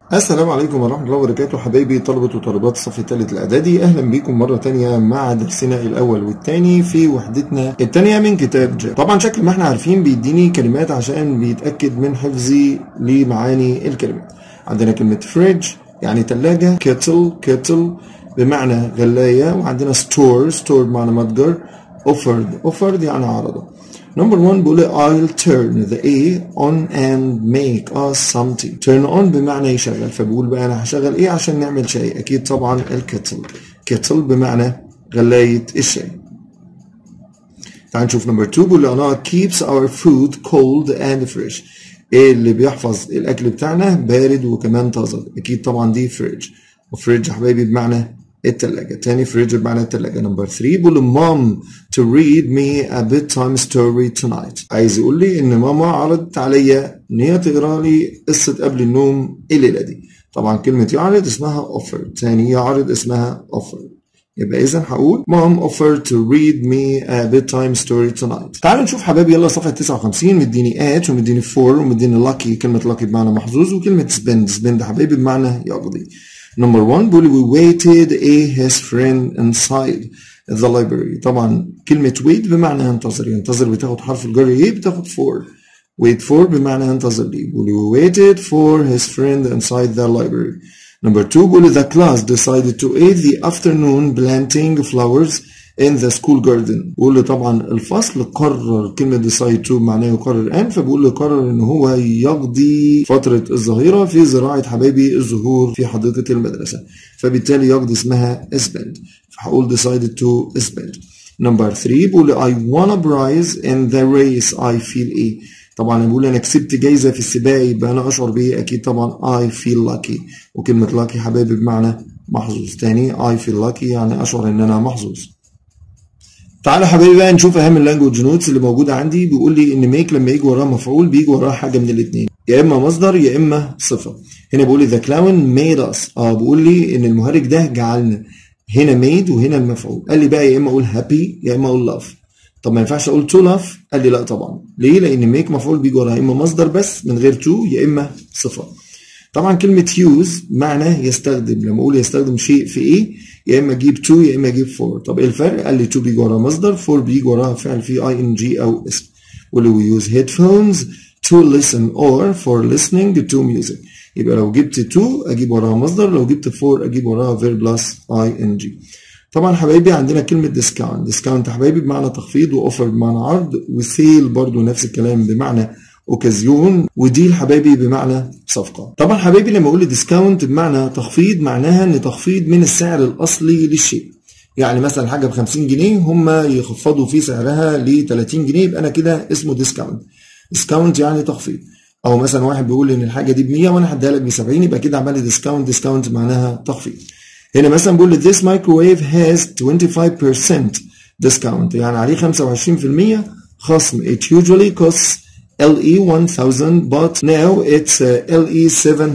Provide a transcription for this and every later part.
السلام عليكم ورحمة الله وبركاته حبايبي طلبة وطالبات الصف الثالث الإعدادي أهلا بيكم مرة تانية مع درسنا الأول والثاني في وحدتنا الثانية من كتاب جاب طبعا شكل ما احنا عارفين بيديني كلمات عشان بيتأكد من حفظي لمعاني الكلمات عندنا كلمة فريج يعني ثلاجة كيتل كيتل بمعنى غلاية وعندنا ستور ستور بمعنى متجر offered offered يعني عرضه Number one بقول I'll turn the A on and make us some tea. Turn on بمعنى يشغل فبقول بقى أنا هشغل إيه عشان نعمل شاي أكيد طبعا الكتل كتل بمعنى غلاية الشاي. تعال نشوف نمبر 2 بقول أنا keeps our food cold and fresh. إيه اللي بيحفظ الأكل بتاعنا بارد وكمان طازج أكيد طبعا دي فريج وفريج يا حبايبي بمعنى التلاجة تاني فريج بمعنى التلاجة نمبر 3 بقول مام to read me a bedtime story tonight عايز يقول لي ان ماما عرضت عليا ان هي تقرا لي قصة قبل النوم الليلة دي طبعا كلمة يعرض اسمها offer تاني يعرض اسمها offer يبقى اذا هقول mom offered to read me a bedtime story tonight تعالوا نشوف حبايبي يلا صفحة 59 مديني at ومديني for ومديني lucky كلمة lucky بمعنى محظوظ وكلمة spend spend حبايبي بمعنى يقضي Number one بيقول we waited a his friend inside the library طبعا كلمة wait بمعنى ينتظر ينتظر بتاخد حرف الجر ايه بتاخد for wait for بمعنى ينتظر ليه بيقول we waited for his friend inside the library Number two بيقول the class decided to eat the afternoon planting flowers in the school garden بقول له طبعا الفصل قرر كلمة decide to معناه يقرر الآن فبقول له قرر إن هو يقضي فترة الظهيرة في زراعة حبايبي الزهور في حديقة المدرسة فبالتالي يقضي اسمها spend فهقول decided to spend Number 3 بقول I won a prize in the race I feel إيه طبعا بقول انا كسبت جايزه في السباق يبقى انا اشعر بايه اكيد طبعا I feel lucky وكلمه lucky حبايبي بمعنى محظوظ تاني I feel lucky يعني اشعر ان انا محظوظ تعالوا حبايبي بقى نشوف اهم اللانجوج نوتس اللي موجوده عندي بيقول لي ان ميك لما يجي وراه مفعول بيجي وراه حاجه من الاثنين يا اما مصدر يا اما صفه هنا بيقول لي ذا كلاون ميد اس اه بيقول لي ان المهرج ده جعلنا هنا ميد وهنا المفعول قال لي بقى يا اما اقول هابي يا اما اقول لاف طب ما ينفعش اقول تو لاف قال لي لا طبعا ليه لان ميك مفعول بيجي وراها اما مصدر بس من غير تو يا اما صفه طبعا كلمة يوز معناه يستخدم لما اقول يستخدم شيء في ايه يا اما اجيب تو يا اما اجيب فور طب ايه الفرق قال لي تو بيجي وراها مصدر فور بيجي وراها فعل فيه اي ان جي او اسم واللي we use headphones to listen or for listening to music يبقى لو جبت تو اجيب وراها مصدر لو جبت فور اجيب وراها verb plus ing طبعا حبايبي عندنا كلمة ديسكاونت ديسكاونت حبايبي بمعنى تخفيض واوفر بمعنى عرض وسيل برضو نفس الكلام بمعنى اوكازيون وديل حبايبي بمعنى صفقه طبعا حبايبي لما اقول ديسكاونت بمعنى تخفيض معناها ان تخفيض من السعر الاصلي للشيء يعني مثلا حاجه ب 50 جنيه هم يخفضوا في سعرها ل 30 جنيه يبقى انا كده اسمه ديسكاونت ديسكاونت يعني تخفيض او مثلا واحد بيقول ان الحاجه دي ب 100 وانا هديها لك ب 70 يبقى كده عمل لي ديسكاونت ديسكاونت معناها تخفيض هنا مثلا بيقول لي this microwave has 25% discount يعني عليه 25% خصم it usually costs LE 1000 but now it's LE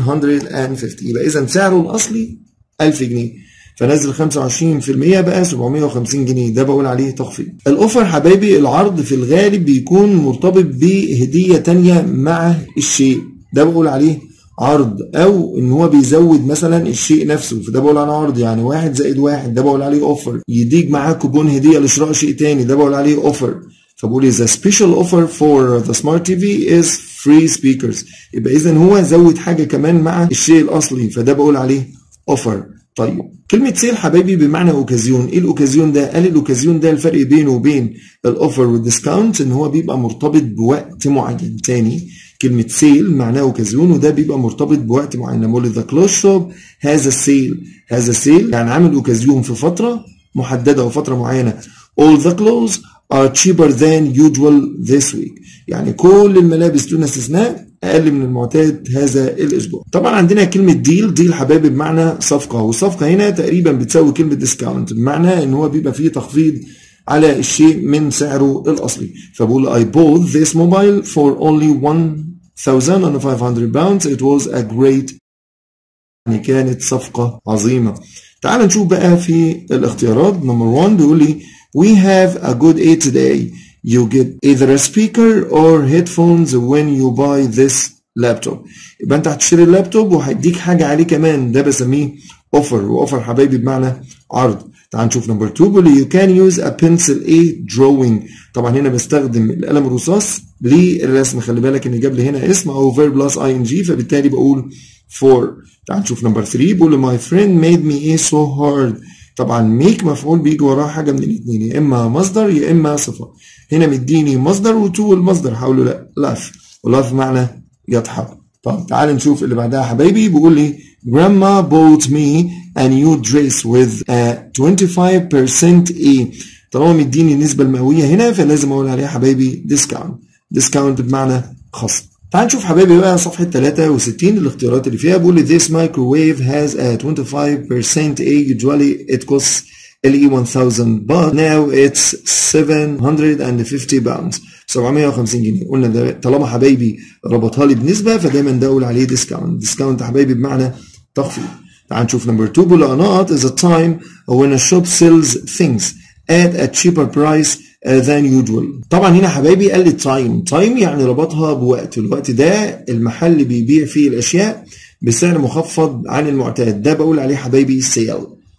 750 يبقى إذا سعره الأصلي 1000 جنيه فنزل 25% بقى 750 جنيه ده بقول عليه تخفيض الأوفر حبايبي العرض في الغالب بيكون مرتبط بهدية تانية مع الشيء ده بقول عليه عرض او ان هو بيزود مثلا الشيء نفسه فده بقول عليه عرض يعني واحد زائد واحد ده بقول عليه اوفر يديك معاه كوبون هديه لشراء شيء تاني ده بقول عليه اوفر فبقول the special offer for the smart TV is free speakers يبقى اذا هو زود حاجه كمان مع الشيء الاصلي فده بقول عليه اوفر طيب كلمة سيل حبايبي بمعنى اوكازيون، ايه الاوكازيون ده؟ قال الاوكازيون ده الفرق بينه وبين الاوفر والديسكاونت ان هو بيبقى مرتبط بوقت معين، تاني كلمة سيل معناه اوكازيون وده بيبقى مرتبط بوقت معين، لما اقول ذا كلوز شوب هذا السيل، هذا السيل يعني عامل اوكازيون في فترة محددة وفترة معينة. All the clothes are cheaper than usual this week يعني كل الملابس دون استثناء اقل من المعتاد هذا الاسبوع طبعا عندنا كلمه ديل ديل حبايبي بمعنى صفقه والصفقه هنا تقريبا بتساوي كلمه ديسكاونت بمعنى ان هو بيبقى فيه تخفيض على الشيء من سعره الاصلي فبقول I bought this mobile for only 1500 pounds it was a great يعني كانت صفقه عظيمه تعال نشوف بقى في الاختيارات نمبر 1 بيقول لي We have a good aid today. You get either a speaker or headphones when you buy this لابتوب يبقى انت هتشتري اللابتوب وهيديك حاجه عليه كمان ده بسميه اوفر واوفر حبايبي بمعنى عرض تعال نشوف نمبر 2 بيقول لي you can use a pencil a drawing طبعا هنا بستخدم القلم الرصاص للرسم خلي بالك ان جاب لي هنا اسم او verb plus ing فبالتالي بقول for تعال نشوف نمبر 3 بيقول لي my friend made me a so hard طبعا make مفعول بيجي وراه حاجه من الاثنين يا اما مصدر يا اما صفه هنا مديني مصدر وتو المصدر هقول له لا laugh ولاف معنى يضحك طب تعال نشوف اللي بعدها حبايبي بيقول لي grandma bought me a new dress with a 25% A طالما مديني النسبة المئوية هنا فلازم أقول عليها حبايبي discount discount بمعنى خصم تعال نشوف حبايبي بقى صفحة 63 الاختيارات اللي فيها بيقول لي this microwave has a 25% A usually it costs LE 1000 but now it's 750 pounds 750 جنيه قلنا ده طالما حبايبي ربطها لي بنسبة فدايما ده اقول عليه ديسكاونت ديسكاونت حبايبي بمعنى تخفيض تعال نشوف نمبر 2 بيقول a not is a time when a shop sells things at a cheaper price than usual طبعا هنا حبايبي قال لي تايم تايم يعني ربطها بوقت الوقت ده المحل بيبيع فيه الاشياء بسعر مخفض عن المعتاد ده بقول عليه حبايبي سيل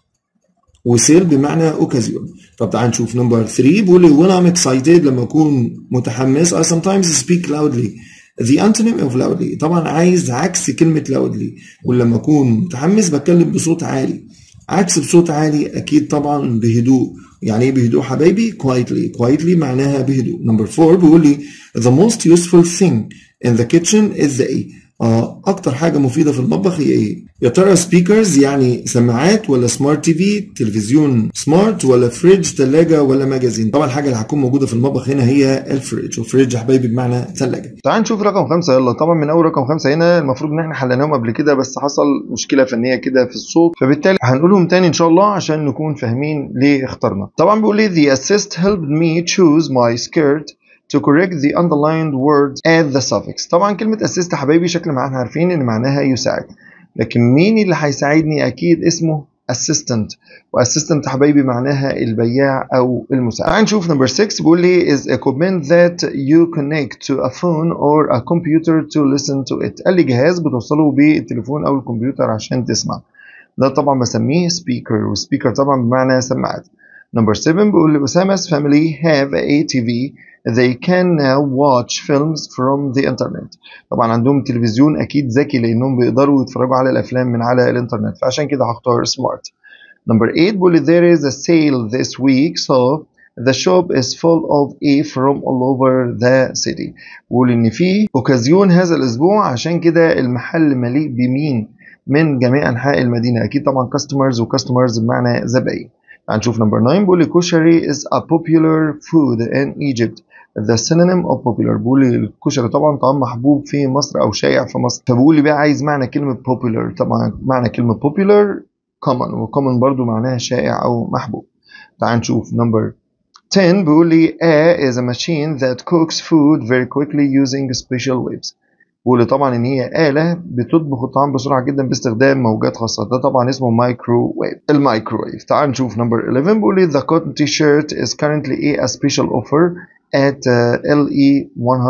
وسيل بمعنى اوكازيون طب تعال نشوف نمبر 3 بيقول لي when I'm excited لما اكون متحمس I sometimes speak loudly the antonym of loudly طبعا عايز عكس كلمة loudly ولما اكون متحمس بتكلم بصوت عالي عكس بصوت عالي اكيد طبعا بهدوء يعني ايه بهدوء حبايبي quietly quietly معناها بهدوء نمبر 4 بيقول لي the most useful thing in the kitchen is the ايه اه اكتر حاجه مفيده في المطبخ هي ايه يا ترى سبيكرز يعني سماعات ولا سمارت تي في تلفزيون سمارت ولا فريج ثلاجه ولا ماجازين طبعا الحاجه اللي هتكون موجوده في المطبخ هنا هي الفريج وفريج يا حبايبي بمعنى ثلاجه تعال نشوف رقم خمسة يلا طبعا من اول رقم خمسة هنا المفروض ان احنا حليناهم قبل كده بس حصل مشكله فنيه كده في الصوت فبالتالي هنقولهم تاني ان شاء الله عشان نكون فاهمين ليه اخترنا طبعا بيقول لي the assist helped me choose my skirt to correct the underlined word add the suffix طبعا كلمة assist حبايبي شكل ما احنا عارفين ان معناها يساعد لكن مين اللي هيساعدني اكيد اسمه assistant واssistant حبايبي معناها البياع او المساعد هنشوف نمبر 6 بيقول لي is equipment that you connect to a phone or a computer to listen to it قال لي جهاز بتوصله بالتليفون او الكمبيوتر عشان تسمع ده طبعا بسميه speaker والسبيكر طبعا بمعنى سماعات نمبر 7 بيقول لي أسامه's family have a TV they can now watch films from the internet طبعا عندهم تلفزيون اكيد ذكي لانهم بيقدروا يتفرجوا على الافلام من على الانترنت فعشان كده هختار سمارت number 8 بيقول there is a sale this week so the shop is full of A from all over the city بيقول ان في اوكازيون هذا الاسبوع عشان كده المحل مليء بمين من جميع انحاء المدينه اكيد طبعا customers وكاستمرز بمعنى زباين هنشوف نمبر 9 بيقول لي كشري is a popular food in Egypt the synonym of popular بيقول لي الكشري طبعا طعام محبوب في مصر او شائع في مصر فبيقول لي بقى عايز معنى كلمه popular طبعا معنى كلمه popular common وcommon برضو معناها شائع او محبوب تعال نشوف نمبر 10 بيقول لي A is a machine that cooks food very quickly using special waves بيقول لي طبعا ان هي آلة بتطبخ الطعام بسرعة جدا باستخدام موجات خاصة ده طبعا اسمه مايكروويف المايكروويف تعال نشوف نمبر 11 بيقول لي the cotton t-shirt is currently a special offer at uh, LE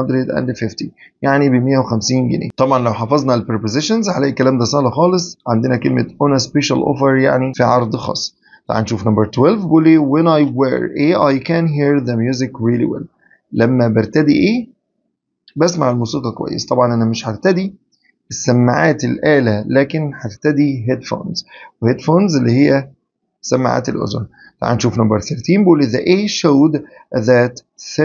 150 يعني ب 150 جنيه طبعا لو حفظنا البريبوزيشنز هنلاقي الكلام ده سهل خالص عندنا كلمة on a special offer يعني في عرض خاص تعال نشوف نمبر 12 بيقول لي when I wear A I can hear the music really well لما برتدي ايه بسمع الموسيقى كويس طبعا انا مش هرتدي السماعات الآلة لكن هرتدي هيدفونز وهيدفونز اللي هي سماعات الأذن تعال نشوف نمبر 13 بيقول the A showed that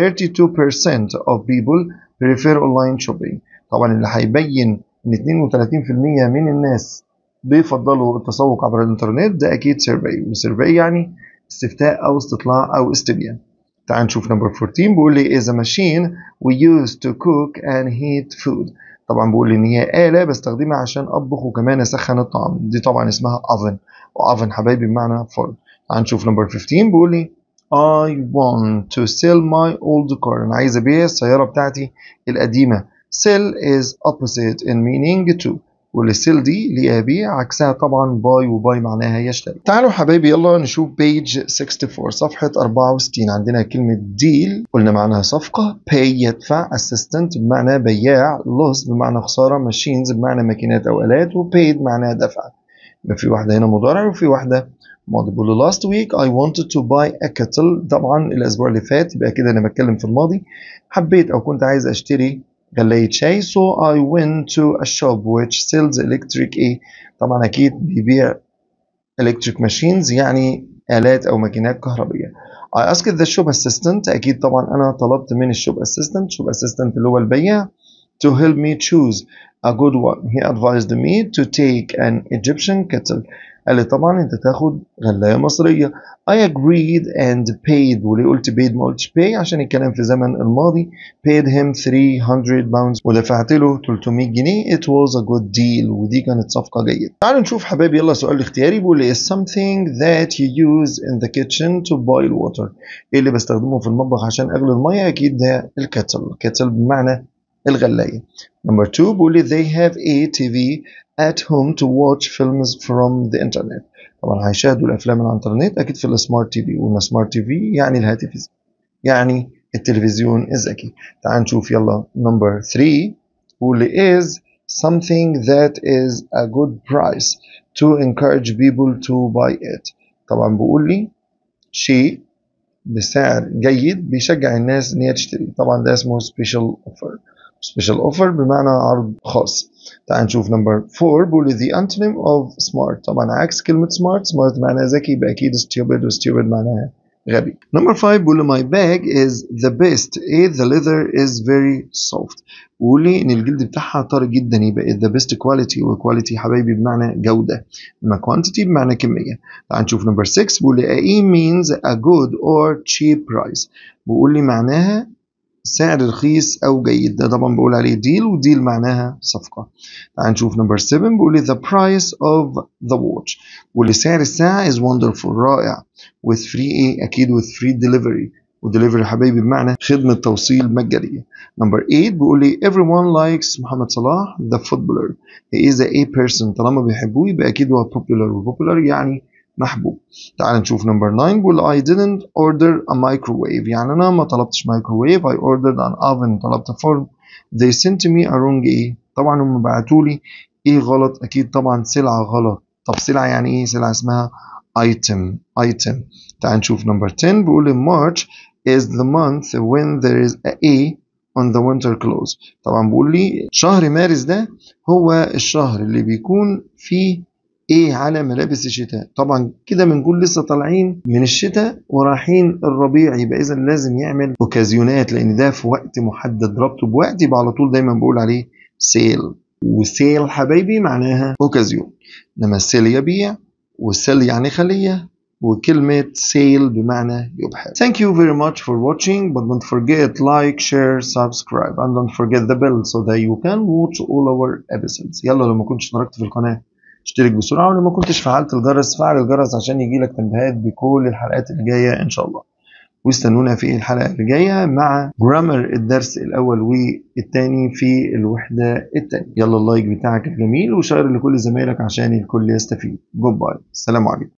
32% of people prefer online shopping طبعا اللي هيبين ان 32% من الناس بيفضلوا التسوق عبر الانترنت ده اكيد سيرفي وسيرفي يعني استفتاء او استطلاع او استبيان تعال نشوف نمبر 14 بيقول لي is a machine we use to cook and heat food طبعا بيقول لي ان هي آلة بستخدمها عشان اطبخ وكمان اسخن الطعام دي طبعا اسمها oven واوفن حبايبي بمعنى فرن تعال نشوف نمبر 15 بيقول لي I want to sell my old car انا عايز ابيع السيارة بتاعتي القديمة sell is opposite in meaning to واللي sell دي اللي هي يبيع عكسها طبعا باي وباي معناها يشتري تعالوا حبايبي يلا نشوف بيج 64 صفحة 64 عندنا كلمة deal قلنا معناها صفقة pay يدفع assistant بمعنى بياع loss بمعنى خسارة machines بمعنى ماكينات أو آلات وpaid بمعنى دفع يبقى في واحدة هنا مضارع وفي واحدة ماضي بيقول له last week I wanted to buy a kettle طبعا الأسبوع اللي فات يبقى كده أنا بتكلم في الماضي حبيت أو كنت عايز أشتري غلاية شاي so I went to a shop which sells electric إيه طبعا أكيد بيبيع electric machines يعني آلات أو ماكينات كهربية I asked the shop assistant أكيد طبعا أنا طلبت من الشوب assistant shop assistant اللي هو البياع to help me choose a good one he advised me to take an Egyptian kettle قال لي طبعا انت تاخد غلاية مصرية I agreed and paid وليه قلت paid ما قلتش pay عشان الكلام في زمن الماضي paid him 300 pounds ودفعت له 300 جنيه it was a good deal ودي كانت صفقة جيدة تعالوا نشوف حبايبي يلا سؤال اختياري بيقول is something that you use in the kitchen to boil water ايه اللي بستخدمه في المطبخ عشان اغلي المية اكيد ده الكتل الكتل بمعنى الغلاية number two بيقول لي they have a TV at home to watch films from the internet طبعا هيشاهدوا الافلام من على الانترنت اكيد في السمارت تي في قلنا سمارت تي في يعني الهاتف الذكي يعني التلفزيون الذكي تعال نشوف يلا نمبر 3 بيقول لي is something that is a good price to encourage people to buy it طبعا بيقول لي شيء بسعر جيد بيشجع الناس ان هي تشتري طبعا ده اسمه special offer special offer بمعنى عرض خاص تعال نشوف نمبر 4 بيقول the antonym of smart طبعا عكس كلمة smart smart معناها ذكي يبقى أكيد stupid و stupid معناها غبي نمبر 5 بيقول my bag is the best ايه the leather is very soft بيقول لي ان الجلد بتاعها طري جدا يبقى the best quality وquality حبايبي بمعنى جودة اما quantity بمعنى كمية تعال نشوف نمبر 6 بيقول لي a e means a good or cheap price بيقول لي معناها سعر رخيص او جيد ده طبعا بقول عليه ديل وديل معناها صفقه تعال نشوف نمبر 7 بيقول لي the price of the watch بيقول لي سعر الساعه is wonderful رائع with free ايه اكيد with free delivery ودليفري حبايبي بمعنى خدمة توصيل مجانية. نمبر 8 بيقول لي everyone likes محمد صلاح the footballer. he is a A person طالما بيحبوه يبقى أكيد هو popular و popular يعني محبوب تعال نشوف نمبر 9 بيقول I didn't order a microwave يعني أنا ما طلبتش microwave I ordered an oven طلبت فرن they sent me a wrong إيه طبعا هم بعتوا لي إيه غلط أكيد طبعا سلعة غلط طب سلعة يعني إيه سلعة اسمها item item تعال نشوف نمبر 10 بيقول March is the month when there is a A on the winter clothes طبعا بيقول لي شهر مارس ده هو الشهر اللي بيكون فيه ايه على ملابس الشتاء طبعا كده بنقول لسه طالعين من الشتاء ورايحين الربيع يبقى اذا لازم يعمل اوكازيونات لان ده في وقت محدد ربطه بوقت يبقى على طول دايما بقول عليه سيل وسيل حبايبي معناها اوكازيون انما السيل يبيع والسيل يعني خليه وكلمة sale بمعنى يبحث. Thank you very much for watching but don't forget like, share, subscribe and don't forget the bell so that you can watch all our episodes. يلا لو ما كنتش اشتركت في القناة اشترك بسرعة ولو ما كنتش فعلت الجرس فعل الجرس عشان يجيلك تنبيهات بكل الحلقات اللي جاية إن شاء الله واستنونا في الحلقة اللي جاية مع جرامر الدرس الأول والتاني في الوحدة التانية يلا اللايك بتاعك الجميل وشير لكل زمايلك عشان الكل يستفيد جود باي السلام عليكم